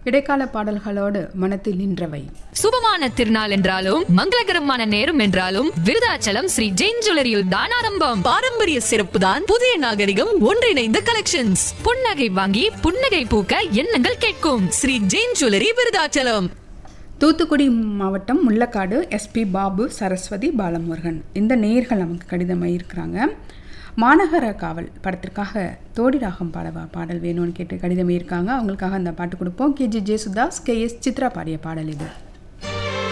இடைக்கால பாடல்களோடு மனத்தில் நின்றவை சுபமான திருநாள் என்றாலும் மங்களகரமான நேரம் என்றாலும் விருதாச்சலம் ஸ்ரீ ஜெயின் ஜுவல்லரியில் தான் ஆரம்பம் பாரம்பரிய சிறப்பு தான் புதிய நாகரிகம் ஒன்றிணைந்த கலெக்ஷன்ஸ் புன்னகை வாங்கி புன்னகை பூக்க எண்ணங்கள் கேட்கும் ஸ்ரீ ஜெயின் ஜுவல்லரி விருதாச்சலம் தூத்துக்குடி மாவட்டம் முள்ளக்காடு எஸ்பி பாபு சரஸ்வதி பாலமுருகன் இந்த நேயர்கள் நமக்கு கடிதம் இருக்கிறாங்க மாநகர காவல் படத்திற்காக தோடி ராகம் பாடவா பாடல் வேணும்னு கேட்டு கடிதம் இருக்காங்க அவங்களுக்காக அந்த பாட்டு கொடுப்போம் KJ Yesudas K S Chitra பாடிய பாடல் இது